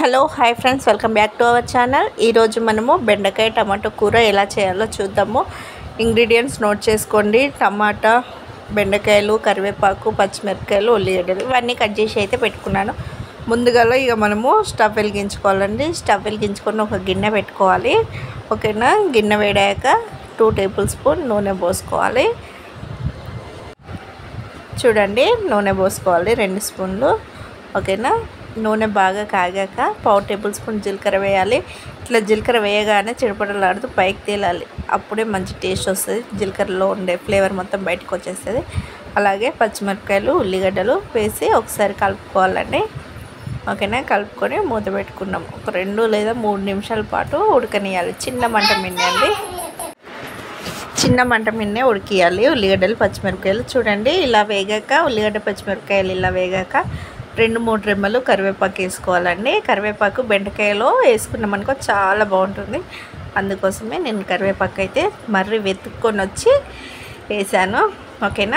hello hi friends welcome back to our channel ఈరోజు మనము బెండకాయ టమాటో కూర ఎలా చేయాలో చూద్దాము ఇంగ్రీడియంట్స్ నోట్ చేసుకోండి టమాటా బెండకాయలు కరివేపాకు పచ్చిమిరపకాయలు ఉల్లిగడ్డలు ఇవన్నీ కట్ చేసి అయితే పెట్టుకున్నాను ముందుగా ఇక మనము స్టవ్ వెలిగించుకోవాలండి స్టవ్ వెలిగించుకొని ఒక గిన్నె పెట్టుకోవాలి ఓకేనా గిన్నె వేడాక టూ టేబుల్ స్పూన్ నూనె పోసుకోవాలి చూడండి నూనె పోసుకోవాలి రెండు స్పూన్లు ఓకేనా నూనె బాగా కాగాక పావు టేబుల్ స్పూన్ జీలకర్ర వేయాలి ఇట్లా జీలకర్ర వేయగానే చిడపడలాడుతూ పైకి తేలాలి అప్పుడే మంచి టేస్ట్ వస్తుంది జీలకర్రలో ఉండే ఫ్లేవర్ మొత్తం బయటకు వచ్చేస్తుంది అలాగే పచ్చిమిరపకాయలు ఉల్లిగడ్డలు వేసి ఒకసారి కలుపుకోవాలండి ఓకేనా కలుపుకొని మూత పెట్టుకున్నాం ఒక రెండు లేదా మూడు నిమిషాల పాటు ఉడకనియాలి చిన్న మంట మిన్నండి చిన్న మంట మిన్నే ఉడికియాలి ఉల్లిగడ్డలు పచ్చిమిరపకాయలు చూడండి ఇలా వేగాక ఉల్లిగడ్డ పచ్చిమిరపకాయలు ఇలా వేగాక రెండు మూడు రెమ్మలు కరివేపాకు వేసుకోవాలండి కరివేపాకు బెండకాయలో వేసుకున్నామనుకో చాలా బాగుంటుంది అందుకోసమే నేను కరివేపాకు అయితే మర్రి వెతుక్కొని వచ్చి వేసాను ఓకేనా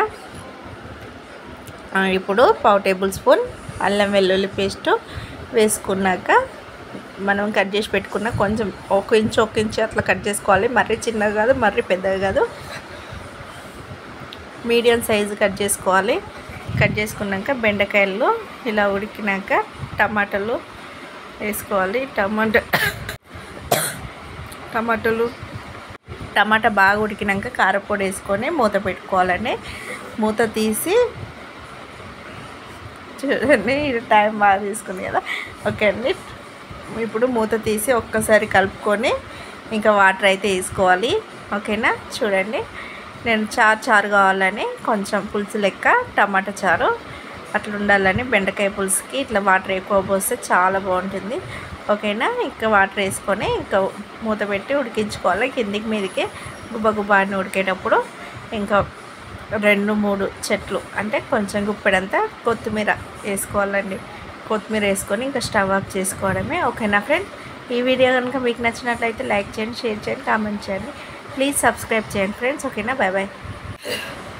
ఇప్పుడు పావు టేబుల్ స్పూన్ అల్లం వెల్లుల్లి పేస్ట్ వేసుకున్నాక మనం కట్ చేసి పెట్టుకున్న కొంచెం ఒక ఇంచు ఒక ఇంచు అట్లా కట్ చేసుకోవాలి మరీ చిన్నగా కాదు మరీ పెద్దగా కాదు మీడియం సైజు కట్ చేసుకోవాలి కట్ చేసుకున్నాక బెండకాయలు ఇలా ఉడికినాక టమాటాలు వేసుకోవాలి టమాటా టమాటాలు టమాటా బాగా ఉడికినాక కారపొడి వేసుకొని మూత పెట్టుకోవాలండి మూత తీసి చూడండి ఇది టైం బాగా తీసుకుంది కదా ఓకే అండి ఇప్పుడు మూత తీసి ఒక్కసారి కలుపుకొని ఇంకా వాటర్ అయితే వేసుకోవాలి ఓకేనా చూడండి నేను చారు చారు కావాలని కొంచెం పులుసు లెక్క టమాటా చారు అట్లా ఉండాలని బెండకాయ పులుసుకి ఇట్లా వాటర్ ఎక్కువ పోస్తే చాలా బాగుంటుంది ఓకేనా ఇంకా వాటర్ వేసుకొని ఇంకా మూత పెట్టి ఉడికించుకోవాలి కిందికి మీదకి గుబ్బ గుబ్బ అని ఉడికేటప్పుడు ఇంకా రెండు మూడు చెట్లు అంటే కొంచెం గుప్పెడంతా కొత్తిమీర వేసుకోవాలండి కొత్తిమీర వేసుకొని ఇంకా స్టవ్ ఆఫ్ చేసుకోవడమే ఓకేనా ఫ్రెండ్ ఈ వీడియో కనుక మీకు నచ్చినట్లయితే లైక్ చేయండి షేర్ చేయండి కామెంట్ చేయండి ప్లీజ్ సబ్స్క్రైబ్ చేయండి ఫ్రెండ్స్ ఓకేనా బాయ్ బాయ్